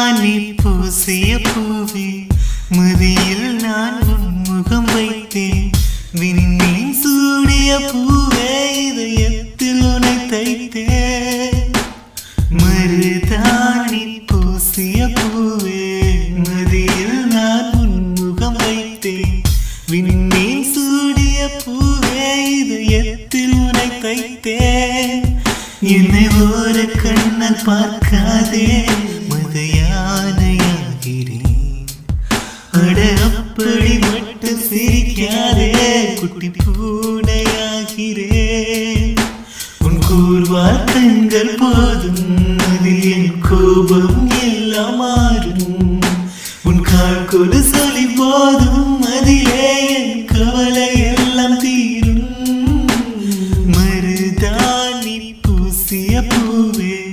மருதாணி பூசிய பூவே மதியில் நான் உன் முகம் வைத்தேன் விண்மீன் சூடிய பூவே இதயத்தில் உனை தைத்தேன் மருதாணி பூசிய பூவே மதியில் நான் உன் முகம் வைத்தேன் விண்மீன் சூடிய பூவே இதயத்தில் உனை தைத்தேன் என்னை ஒரு கண்ணல் பார்க்காதே மதையானையாகிறேன் அட அப்படி மட்டும் சிரிக்காதே குட்டி பூனையாகிறேன் உன் கூர்வார் கண்கள் போதும் அதில் என் கோபம் எல்லாம் மாறும் உன் கால் கொடு சொல்லி போதும் அதிலே என் கவலை எல்லாம் தீரும் மருதாணி பூசிய பூவே